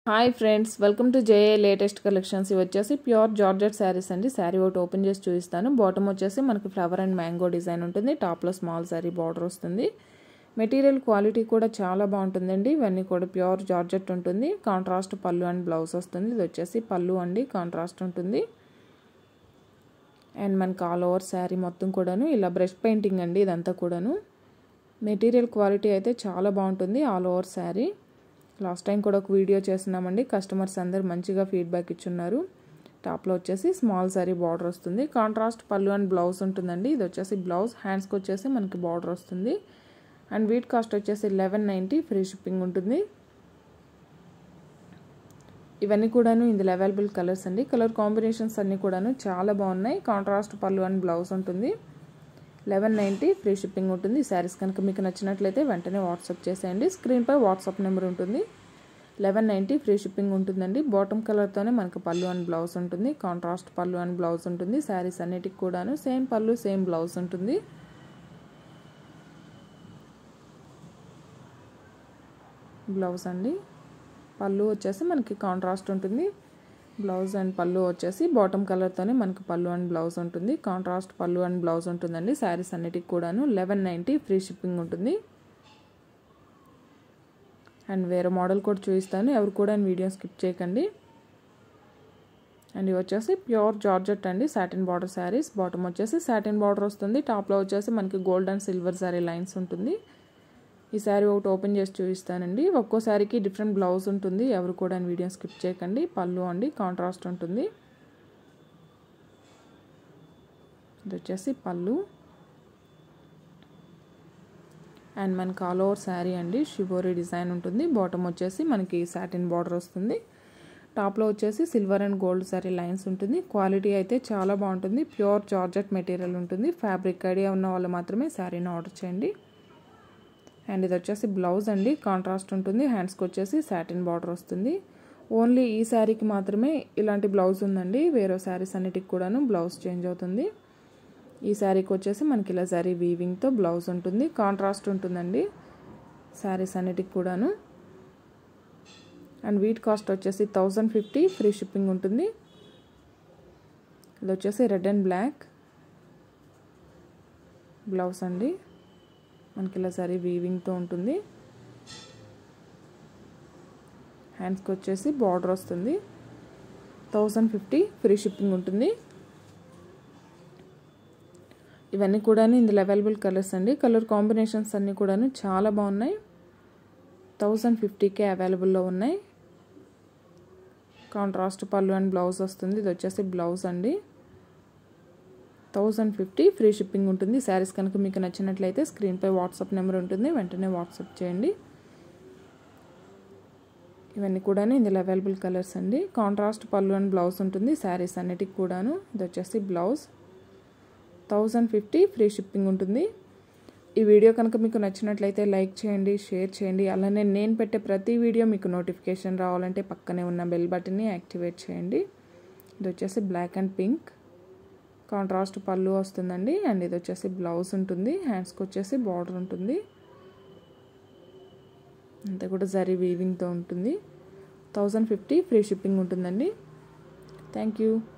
hi friends welcome to JA latest collections ఇవి వచ్చేసి pure georgette saris అండి శారీ ఒకటి ఓపెన్ చేసి చూపిస్తాను బాటమ్ వచ్చేసి మనకి ఫ్లవర్ అండ్ మ్యాంగో డిజైన్ ఉంటుంది టాప్లో స్మాల్ శారీ బార్డర్ వస్తుంది మెటీరియల్ క్వాలిటీ కూడా చాలా బాగుంటుందండి ఇవన్నీ కూడా ప్యూర్ జార్జెట్ ఉంటుంది కాంట్రాస్ట్ పళ్ళు అండ్ బ్లౌజ్ వస్తుంది ఇది వచ్చేసి పళ్ళు అండి కాంట్రాస్ట్ ఉంటుంది అండ్ మనకి ఆల్ ఓవర్ శారీ మొత్తం కూడాను ఇలా బ్రష్ పెయింటింగ్ అండి ఇదంతా కూడాను మెటీరియల్ క్వాలిటీ అయితే చాలా బాగుంటుంది all over sari last time కూడా ఒక వీడియో చేస్తున్నామండి కస్టమర్స్ అందరు మంచిగా ఫీడ్బ్యాక్ ఇచ్చున్నారు టాప్లో వచ్చేసి స్మాల్ సారీ బార్డర్ వస్తుంది కాంట్రాస్ట్ పళ్ళు అండ్ బ్లౌజ్ ఉంటుందండి ఇది వచ్చేసి బ్లౌజ్ హ్యాండ్స్కి వచ్చేసి మనకి బార్డర్ వస్తుంది అండ్ వీట్ కాస్ట్ వచ్చేసి లెవెన్ నైంటీ ఫ్రీ షిప్పింగ్ ఉంటుంది ఇవన్నీ కూడాను ఇందులో అవైలబుల్ కలర్స్ అండి కలర్ కాంబినేషన్స్ అన్నీ కూడాను చాలా బాగున్నాయి కాంట్రాస్ట్ పళ్ళు అండ్ బ్లౌజ్ ఉంటుంది లెవెన్ నైంటీ ఫ్రీ షిప్పింగ్ ఉంటుంది ఈ శారీస్ కనుక మీకు నచ్చినట్లయితే వెంటనే వాట్సాప్ చేసేయండి స్క్రీన్పై వాట్సాప్ నెంబర్ ఉంటుంది లెవెన్ నైంటీ ఫ్రీ షిప్పింగ్ ఉంటుందండి బాటమ్ కలర్తోనే మనకు పళ్ళు అండ్ బ్లౌజ్ ఉంటుంది కాంట్రాస్ట్ పళ్ళు అండ్ బ్లౌజ్ ఉంటుంది శారీస్ అన్నిటికి కూడాను సేమ్ పళ్ళు సేమ్ బ్లౌజ్ ఉంటుంది బ్లౌజ్ అండి పళ్ళు వచ్చేసి మనకి కాంట్రాస్ట్ ఉంటుంది బ్లౌజ్ అండ్ పళ్ళు వచ్చేసి బాటమ్ కలర్తోనే మనకి పళ్ళు అండ్ బ్లౌజ్ ఉంటుంది కాంట్రాస్ట్ పళ్ళు అండ్ బ్లౌజ్ ఉంటుందండి శారీస్ అన్నిటికి కూడాను లెవెన్ నైంటీ ఫ్రీ షిప్పింగ్ ఉంటుంది అండ్ వేరే మోడల్ కూడా చూపిస్తాను ఎవరు కూడా వీడియో స్కిప్ చేయకండి అండ్ ఇవి వచ్చేసి ప్యూర్ జార్జెట్ అండి సాటిన్ బార్డర్ శారీస్ బాటమ్ వచ్చేసి సాటిన్ బార్డర్ వస్తుంది టాప్లో వచ్చేసి మనకి gold and silver sari lines ఉంటుంది ఈ శారీ ఒకటి ఓపెన్ చేసి చూపిస్తానండి ఒక్కో శారీకి డిఫరెంట్ బ్లౌజ్ ఉంటుంది ఎవరు కూడా వీడియో స్కిప్ చేయకండి పళ్ళు అండి కాంట్రాస్ట్ ఉంటుంది ఇది వచ్చేసి పళ్ళు అండ్ మనకి ఆల్ ఓవర్ శారీ అండి షిబోరీ డిజైన్ ఉంటుంది బాటమ్ వచ్చేసి మనకి సాటిన్ బార్డర్ వస్తుంది టాప్లో వచ్చేసి silver and gold sari lines ఉంటుంది క్వాలిటీ అయితే చాలా బాగుంటుంది ప్యూర్ జార్జెట్ మెటీరియల్ ఉంటుంది ఫ్యాబ్రిక్ ఐడియా ఉన్న వాళ్ళు మాత్రమే శారీని ఆర్డర్ చేయండి అండ్ ఇది వచ్చేసి బ్లౌజ్ అండి కాంట్రాస్ట్ ఉంటుంది హ్యాండ్స్కి వచ్చేసి సాటిన్ బార్డర్ వస్తుంది ఓన్లీ ఈ శారీకి మాత్రమే ఇలాంటి బ్లౌజ్ ఉందండి వేరే శారీస్ అన్నిటికి కూడాను బ్లౌజ్ చేంజ్ అవుతుంది ఈ శారీకి వచ్చేసి మనకి ఇలా శారీ వీవింగ్తో బ్లౌజ్ ఉంటుంది కాంట్రాస్ట్ ఉంటుందండి శారీస్ అన్నిటికి కూడాను అండ్ వీట్ కాస్ట్ వచ్చేసి థౌజండ్ ఫిఫ్టీ ఫ్రీ షిప్పింగ్ ఉంటుంది ఇది వచ్చేసి రెడ్ అండ్ బ్లాక్ బ్లౌజ్ అండి మనకి ఇలా సరే వీవింగ్తో ఉంటుంది హ్యాండ్స్కి వచ్చేసి బార్డర్ వస్తుంది థౌజండ్ ఫిఫ్టీ ఫ్రీ షిప్పింగ్ ఉంటుంది ఇవన్నీ కూడాను ఇందులో అవైలబుల్ కలర్స్ అండి కలర్ కాంబినేషన్స్ అన్నీ కూడాను చాలా బాగున్నాయి థౌజండ్ ఫిఫ్టీకే అవైలబుల్లో ఉన్నాయి కాంట్రాస్ట్ పళ్ళు అండ్ బ్లౌజ్ వస్తుంది ఇది వచ్చేసి బ్లౌజ్ అండి థౌజండ్ ఫిఫ్టీ ఫ్రీ షిప్పింగ్ ఉంటుంది శారీస్ కనుక మీకు నచ్చినట్లయితే స్క్రీన్పై వాట్సాప్ నెంబర్ ఉంటుంది వెంటనే వాట్సాప్ చేయండి ఇవన్నీ కూడాను ఇందులో అవైలబుల్ కలర్స్ అండి కాంట్రాస్ట్ పళ్ళు అండ్ బ్లౌజ్ ఉంటుంది శారీస్ అన్నిటికి కూడాను ఇది వచ్చేసి blouse thousand fifty free shipping ఉంటుంది ఈ వీడియో కనుక మీకు నచ్చినట్లయితే లైక్ చేయండి షేర్ చేయండి అలానే నేను పెట్టే ప్రతి వీడియో మీకు నోటిఫికేషన్ రావాలంటే పక్కనే ఉన్న బెల్ బటన్ని యాక్టివేట్ చేయండి ఇది వచ్చేసి బ్లాక్ అండ్ పింక్ కాంట్రాస్ట్ పళ్ళు వస్తుందండి అండ్ ఇది వచ్చేసి బ్లౌజ్ ఉంటుంది హ్యాండ్స్కి వచ్చేసి బార్డర్ ఉంటుంది అంతా కూడా జరీ వీవింగ్తో ఉంటుంది థౌజండ్ ఫిఫ్టీ ఫ్రీ షిప్పింగ్ ఉంటుందండి థ్యాంక్ యూ